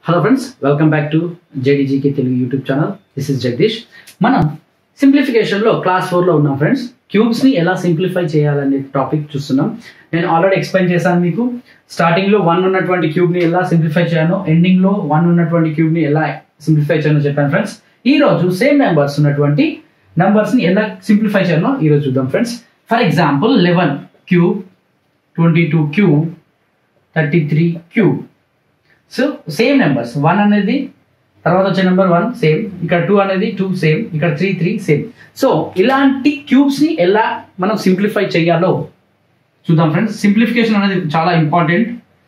hello friends welcome back to JDGK Telugu YouTube channel this is Jagadish మనం సింప్లిఫికేషన్లో class ఫోర్లో ఉన్నాం ఫ్రెండ్స్ క్యూబ్స్ని ఎలా సింప్లిఫై చేయాలనే టాపిక్ చూస్తున్నాం నేను ఆల్రెడీ ఎక్స్ప్లెయిన్ చేశాను మీకు స్టార్టింగ్లో వన్ ఉన్నటువంటి క్యూబ్ని ఎలా సింప్లిఫై చేయాలో ఎండింగ్లో వన్ ఉన్నటువంటి క్యూబ్ని ఎలా సింప్లిఫై చేయాలో చెప్పాను ఫ్రెండ్స్ ఈ రోజు సేమ్ నెంబర్స్ ఉన్నటువంటి నెంబర్స్ని ఎలా సింప్లిఫై చేయాలో ఈ రోజు చూద్దాం friends for example eleven cube twenty two cube thirty three cube so same numbers one అనేది తర్వాత వచ్చే నెంబర్ వన్ సేమ్ ఇక్కడ టూ అనేది టూ సేమ్ ఇక్కడ త్రీ త్రీ సేమ్ సో ఇలాంటి క్యూబ్స్ ని ఎలా మనం సింప్లిఫై చేయాలో చూద్దాం ఫ్రెండ్స్ సింప్లిఫికేషన్ అనేది చాలా important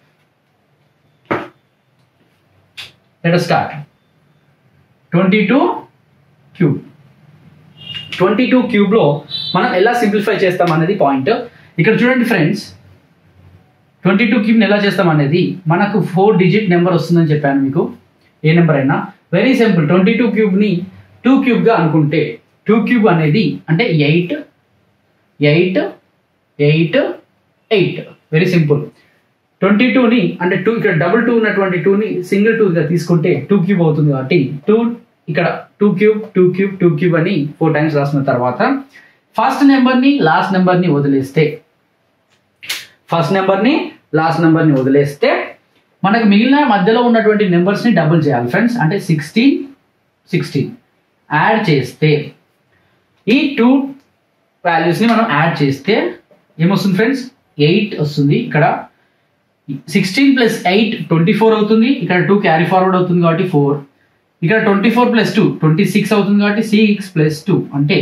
let start twenty two cube twenty two క్యూబ్లో మనం ఎలా సింప్లిఫై చేస్తాం అనేది పాయింట్ ఇక్కడ చూడండి ఫ్రెండ్స్ ట్వంటీ టూ క్యూబ్ని ఎలా చేస్తాం అనేది మనకు ఫోర్ డిజిట్ నెంబర్ వస్తుందని చెప్పాను మీకు ఏ నెంబర్ అయినా వెరీ సింపుల్ ట్వంటీ టూ క్యూబ్ని టూ క్యూబ్గా అనుకుంటే టూ క్యూబ్ అనేది అంటే eight eight eight eight very simple twenty టూని అంటే టూ ఇక్కడ డబుల్ టూ ఉన్నటువంటి టూని సింగిల్ టూగా తీసుకుంటే టూ క్యూబ్ అవుతుంది కాబట్టి టూ ఇక్కడ two cube two cube two cube అని ఫోర్ టైమ్స్ రాసిన తర్వాత ఫస్ట్ నెంబర్ని లాస్ట్ నెంబర్ని వదిలేస్తే ఫస్ట్ నెంబర్ని లాస్ట్ నెంబర్ని వదిలేస్తే మనకు మిగిలిన మధ్యలో ఉన్నటువంటి నెంబర్స్ని డబుల్ చేయాలి ఫ్రెండ్స్ అంటే సిక్స్టీన్ సిక్స్టీన్ యాడ్ చేస్తే ఈ టూ వాల్యూస్ని మనం యాడ్ చేస్తే ఏమొస్తుంది ఫ్రెండ్స్ ఎయిట్ వస్తుంది ఇక్కడ sixteen plus eight twenty four అవుతుంది ఇక్కడ టూ క్యారీ ఫార్వర్డ్ అవుతుంది కాబట్టి ఫోర్ ఇక్కడ twenty four plus two twenty six అవుతుంది కాబట్టి సిక్స్ ప్లస్ టూ అంటే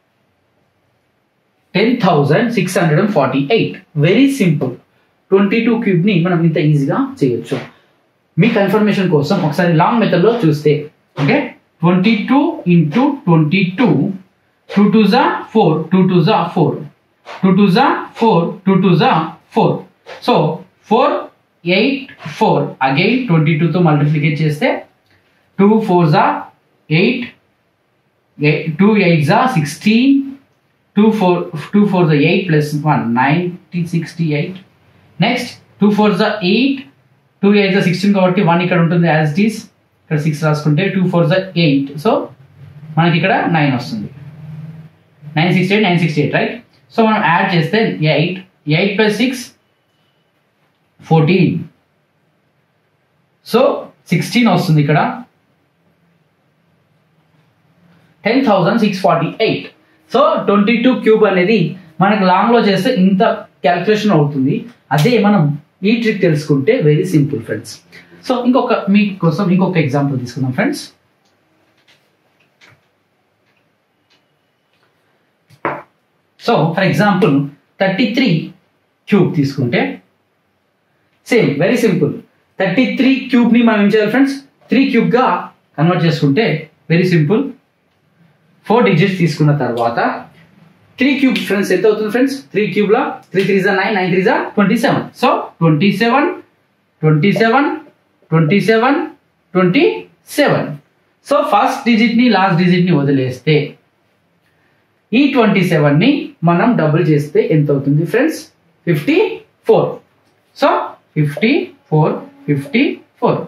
ten thousand six hundred and forty eight very simple twenty two క్యూబ్ని మనం ఇంత ఈజీగా చేయొచ్చు మీ కన్ఫర్మేషన్ కోసం ఒకసారి లాంగ్ మెథడ్లో చూస్తే okay twenty two into twenty two two two జా ఫోర్ టూ టూ జా ఫోర్ టూ టూ జా ఫోర్ టూ టూ జా four so four eight four again twenty టూతో మల్టిప్లికేట్ చేస్తే టూ ఫోర్ జా ఎయిట్ టూ ఎయిట్ జా sixteen two four two four the eight plus one ninety sixty eight next two four the eight two eight the sixteen కాబట్టి one ఇక్కడ ఉంటుంది as it is ఇక్కడ six రాసుకుంటే two four the eight so మనకి ఇక్కడ nine వస్తుంది nine sixty eight nine sixty eight right so మనం add చేస్తే eight eight plus six fourteen so sixteen వస్తుంది ఇక్కడ ten thousand six forty eight so twenty two cube అనేది మనకి లాంగ్లో చేస్తే ఇంత క్యాల్కులేషన్ అవుతుంది అదే మనం ఈ ట్రిక్ తెలుసుకుంటే వెరీ సింపుల్ ఫ్రెండ్స్ సో ఇంకొక మీ కోసం ఇంకొక ఎగ్జాంపుల్ తీసుకుందాం friends so for example thirty three cube తీసుకుంటే same very simple thirty three క్యూబ్ని మనం ఏం చేయాలి ఫ్రెండ్స్ త్రీ క్యూబ్గా కన్వర్ట్ చేసుకుంటే వెరీ సింపుల్ ఫోర్ డిజిట్స్ తీసుకున్న తర్వాత త్రీ క్యూబ్ ఫ్రెండ్స్ ఎంత అవుతుంది ఫ్రెండ్స్ త్రీ క్యూబ్ లా త్రీ త్రీ జా నైన్ నైన్ త్రీ జా twenty seven so twenty seven twenty seven twenty seven twenty seven so first digit ని లాస్ట్ డిజిట్ ని వదిలేస్తే ఈ ట్వంటీ సెవెన్ ని మనం డబుల్ చేస్తే ఎంత అవుతుంది friends fifty four so fifty four fifty four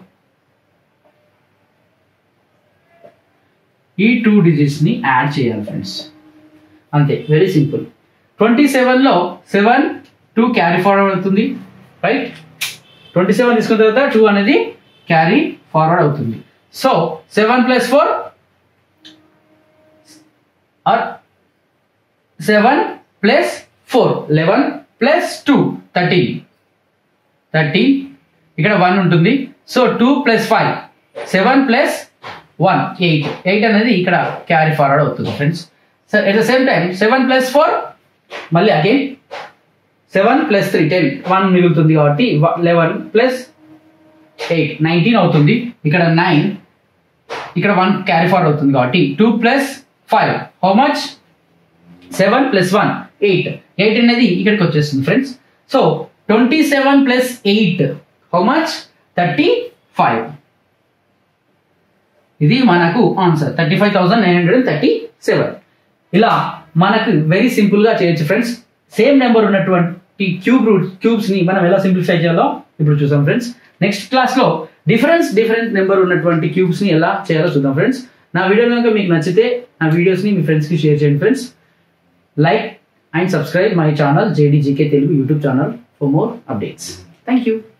ఈ టూ డిజిట్స్ని యాడ్ చేయాలి ఫ్రెండ్స్ అంతే వెరీ సింపుల్ ట్వంటీ సెవెన్లో సెవెన్ టూ క్యారీ ఫార్వర్డ్ అవుతుంది రైట్ ట్వంటీ సెవెన్ తీసుకున్న తర్వాత టూ అనేది క్యారీ ఫార్వర్డ్ అవుతుంది so seven plus four or seven plus four eleven plus two thirteen thirteen ఇక్కడ వన్ ఉంటుంది so two plus five seven plus one eight eight అనేది ఇక్కడ carry forward అవుతుంది friends so at the same time seven plus four మళ్ళీ again seven plus three ten one మిగులుతుంది కాబట్టి eleven plus eight nineteen అవుతుంది ఇక్కడ nine ఇక్కడ one carry forward అవుతుంది కాబట్టి two plus five how much seven plus one eight eight అనేది ఇక్కడికి వచ్చేస్తుంది friends so twenty seven plus eight how much thirty five ఇది మనకు answer thirty five thousand nine hundred thirty seven ఇలా మనకు very సింపుల్గా చేయొచ్చు ఫ్రెండ్స్ సేమ్ నెంబర్ ఉన్నటువంటి క్యూబ్ రూట్ క్యూబ్స్ ని మనం ఎలా సింప్లిఫై చేయాలో ఇప్పుడు చూసాం ఫ్రెండ్స్ నెక్స్ట్ క్లాస్ లో డిఫరెన్స్ డిఫరెంట్ నెంబర్ ఉన్నటువంటి క్యూబ్స్ని ఎలా చేయాలో చూద్దాం ఫ్రెండ్స్ నా వీడియో కనుక మీకు నచ్చితే నా వీడియోస్ని మీ ఫ్రెండ్స్కి షేర్ చేయండి friends like and subscribe my channel JDGK Telugu YouTube channel for more updates thank you